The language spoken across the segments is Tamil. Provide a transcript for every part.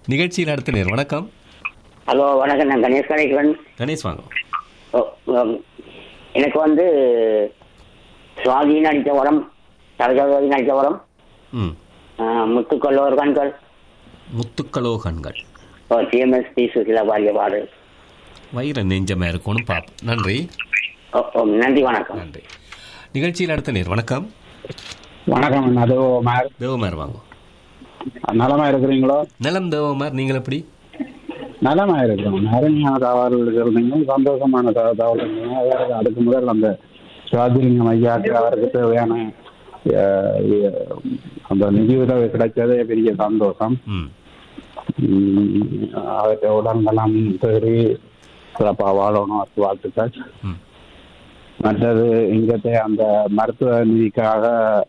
நிகழ்ச்சியில் அடுத்த நேர் வணக்கம் ஹலோ வணக்கம் நான் கணேஷ் கணேசன் கணேஷ் வாங்க ஓ, உம், எனக்கு வந்து சுவாதி நடித்த படம் சரஜாவதி நடித்த படம் ம் முத்துக்கல்லோர் கண்கள் முத்துக்களோ கண்கள் டிஎம்எஸ் பி சுசிலா பாடிய பாடு வயிற நெஞ்சமா இருக்கணும் பாப்போம் நன்றி ஓ, ஓ, நன்றி வணக்கம் நன்றி நிகழ்ச்சியில் அடுத்த நேர் வணக்கம் வணக்கம் அது மேர் தேவமார் வாங்க நலமா இருக்கிறீங்களோ நலம் தேவமார் நீங்கள் எப்படி நலமா இருக்கிறோம் அருமையான தகவல்கள் இருந்தீங்க சந்தோஷமான தக- தகவல் இருந்தீங்க அதாவது அதுக்கு முதல் அந்த சுவாதிலிங்கம் ஐயாக்கு அவருக்கு தேவையான அஹ், அஹ், அந்த நிதி உதவி கிடைச்சதே பெரிய சந்தோஷம் ம் உம், அவற்றை உடல்நலம் தேடி சிறப்பாக வாழணும் அதுக்கு வாழ்த்துக்கள் ம் மற்றது இங்கത്തെ அந்த மருத்துவ நிதிக்காக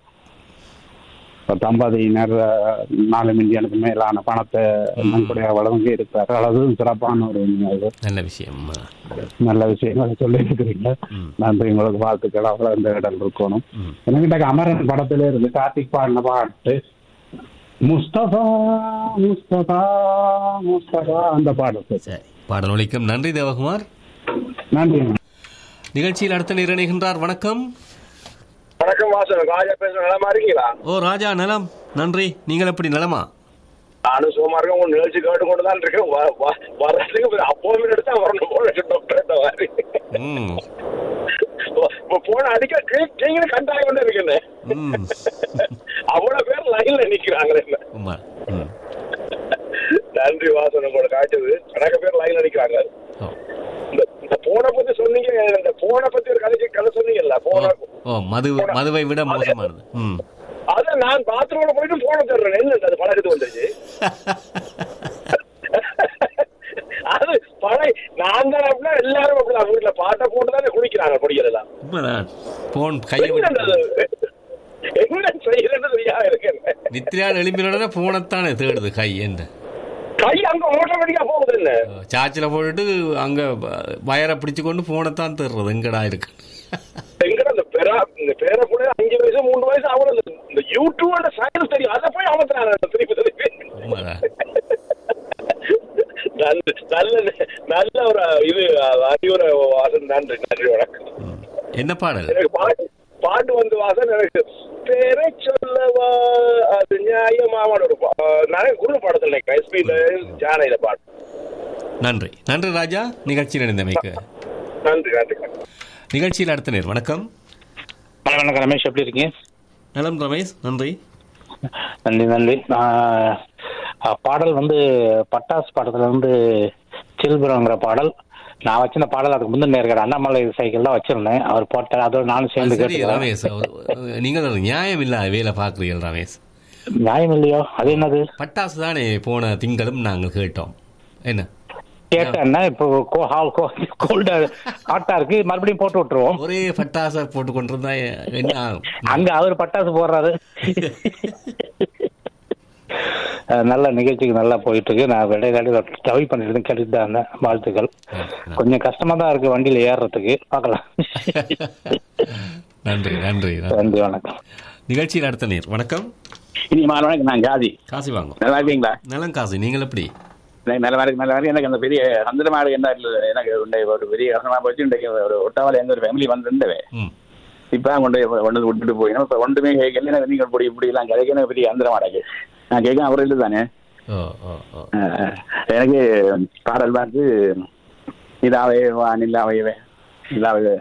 தம்பதியினர் அஹ், நாலு மில்லியனுக்கு மேலான பணத்தை நன்கொடைய வழங்கி இருக்கிறார்கள் அதுவும் சிறப்பான ஒரு நிகழ்வு. நல்ல விஷயம் நல்ல விஷயங்களை சொல்லி இருக்கிறீங்க ம். நன்றி உங்களுக்கு வாழ்த்துக்கள் அவ்வளோ இந்த இடம் இருக்கணும் ம் எனக்கிட்ட அமரன் படத்துல இருந்து கார்த்திக் பாடின பாட்டு முஸ்தபா முஸ்தபா முஸ்தபா அந்த பாடத்து சரி பாடல் ஒழிக்கும் நன்றி தேவகுமார் நன்றி நிகழ்ச்சியில் அடுத்த நேர் இணைகின்றார் வணக்கம் வணக்கம் வாசன் ராஜா பேசுற நலமா இருக்கீங்களா ஓ ராஜா நலம் நன்றி நீங்கள் எப்படி நலமா நானும் சும்மா இருக்கேன் உங்க நிகழ்ச்சி கேட்டு கொண்டு தான் இருக்கேன் வ- வ- வர்றதுக்கு அப்போயின்மெண்ட் எடுத்தா வரணும் போல டாக்டர் மாதிரி ம் இப்போ போன அடிக்க நீங்களும் கண்டாயம் கொண்டு இருக்கேன்னு ம் அவ்வளவு பேர் லைன்ல நிக்கிறாங்களே உமா ம் நன்றி வாசன் உங்களோட காய்ச்சது கணக்க பேர் லைன்ல நிக்கிறாங்க ஓ இந்த இந்த போனை பத்தி சொன்னீங்க இந்த போனை பத்தி ஒரு கதைக்கு கதை சொன்னீங்கல்ல ஓ போன ஓ மது மதுவை விட மோசமானது ம் அத நான் பாத்ரூம்ல போயிட்டு போன தர்றேன் என்ன அது பழக்கத்து வந்துருச்சு அது பழைய நான் தான் அப்படின்னா எல்லாரும் அப்படிதான் வீட்டுல பாட்டை போட்டு தானே குளிக்கிறாங்க குடிக்கிறதா உண்மைதான் போன் கையை விட்டு என்ன செய்யறேன்னு தெரியாம இருக்கேன் நித்யான் எழுப்பினோட போனத்தானே தேடுது கை என்ன கை அங்க ஆட்டோமேட்டிக்கா போகுது என்ன சார்ஜில் போட்டுட்டு அங்கே வயரை பிடிச்சு கொண்டு போனத்தான் தேடுறது எங்கடா இருக்கு எங்கட இந்த பெரா இந்த பேர கூட அஞ்சு வயசு மூணு வயசு அவன இந்த யூடியூப் சயின்ஸ் தெரியும் அதை போய் அவன் திருப்பி திருப்பி உண்மைதான் நல்ல நல்ல நல்ல ஒரு இது அறிவுரை வாசன் நன்றி நன்றி வணக்கம் ம். என்ன பாடல் எனக்கு பாட்டு பாட்டு வந்து வாசன் எனக்கு பேரை சொல்லவா அது நியாயமான ஒரு பா- நிறைய குரு படத்தில் நினைக்கிறேன் எஸ்பியில ஜானையில பாட்டு நன்றி நன்றி ராஜா நிகழ்ச்சியில் இணைந்தமைக்கு நன்றி நன்றி நிகழ்ச்சியில் அடுத்த நேர் வணக்கம் வணக்கம் ரமேஷ் எப்படி இருக்கீங்க நலம் ரமேஷ் நன்றி நன்றி நன்றி நான் அஹ், பாடல் வந்து பட்டாஸ் படத்துல இருந்து சில்புரங்கிற பாடல் நான் வச்சிருந்த பாடல் அதுக்கு முந்தின நேர்கிற அண்ணாமலை சைக்கிள் தான் வச்சிருந்தேன் அவர் போட்டார் அதோட நானும் சேர்ந்து சரி கேட்டு ரமேஷ் அவர்- நீங்கள் ஒரு நியாயம் இல்லாத வேலை பார்க்குறீர்கள் ரமேஷ் நியாயம் இல்லையோ அது என்னது பட்டாசு தானே போன திங்களும் நாங்கள் கேட்டோம் என்ன கேட்டேன்னா இப்போ கோ- ஹால் கோ- கோல்டா ஹாட்டா இருக்கு மறுபடியும் போட்டு விட்டுருவோம் ஒரே பட்டாசை போட்டு கொண்டிருந்தா என்ன ஆகும்? அங்க அவர் பட்டாசு போடுறாரு அஹ், நல்ல நிகழ்ச்சிக்கு நல்லா போயிட்டு இருக்கு நான் இடையில டவை பண்ணிட்டு கேட்டுட்டு தான் இருந்தேன் வாழ்த்துக்கள் கொஞ்சம் கஷ்டமா தான் இருக்கு வண்டியில ஏறுறதுக்கு பார்க்கலாம் நன்றி நன்றி நன்றி. நன்றி வணக்கம் நிகழ்ச்சியில் அடுத்த நேர் வணக்கம் இனி மாணவனுக்கு நான் ஜாதி காசி வாங்க நல்லா இருக்கீங்களா நலம் காசி நீங்கள் எப்படி எனக்கு நல்ல மாதிரி நல்ல மாதிரி எனக்கு அந்த பெரிய சந்திர மாடு என்ன இல்லை எனக்கு உண்டை ஒரு பெரிய கஷ்டமா போச்சு இன்றைக்கு ஒரு ஒட்டாவல எங்க ஒரு ஃபேமிலி வந்துருந்தவே ம் இப்போ கொண்டு போய் கொண்டு வந்து விட்டுட்டு போய் இப்போ ஒன்றுமே கேட்கல எனக்கு நீங்கள் இப்படி இப்படி எல்லாம் கிடைக்க எனக்கு பெரிய அந்தர மாடாக்கு நான் கேட்க அவர் இல்லை தானே ஓ ஓ ஓ அஹ், எனக்கு பாடல் பார்த்து இதாவே வா நில்லாவே நிலாவே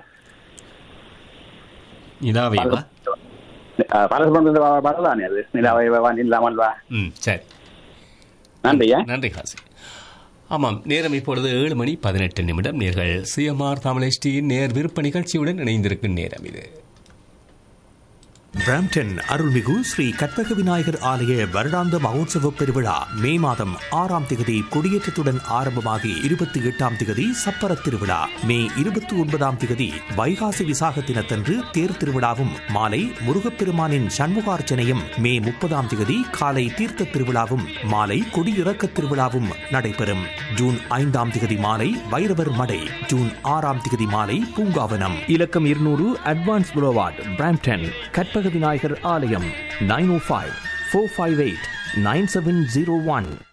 இதாவேவா பரஸ்பரம் பாடல் தானே அது நிலாவே வா நில்லாமல் வா ம் சரி நன்றியா நன்றி காசி ஆமாம் நேரம் இப்பொழுது ஏழு மணி பதினெட்டு நிமிடம் நேர்கள் சிஎம்ஆர் தமிழ் நேர் விருப்ப நிகழ்ச்சியுடன் இணைந்திருக்கும் நேரம் இது பிராம்டன் அருள்மிகு ஸ்ரீ கற்பக விநாயகர் ஆலய வருடாந்த மகோத்சவ பெருவிழா மே மாதம் ஆறாம் திகதி கொடியேற்றத்துடன் ஆரம்பமாகி இருபத்தி எட்டாம் திகதி சப்பர திருவிழா மே இருபத்தி ஒன்பதாம் திகதி வைகாசி விசாக தினத்தன்று தேர் திருவிழாவும் மாலை முருகப்பெருமானின் சண்முகார்ச்சனையும் மே முப்பதாம் திகதி காலை தீர்த்த திருவிழாவும் மாலை கொடியிறக்க திருவிழாவும் நடைபெறும் ஜூன் ஐந்தாம் திகதி மாலை வைரவர் மடை ஜூன் ஆறாம் திகதி மாலை பூங்காவனம் இலக்கம் இருநூறு Advance Boulevard Brampton Karpaga Vinayagar ஆலயம் nine O five four five eight nine seven zero one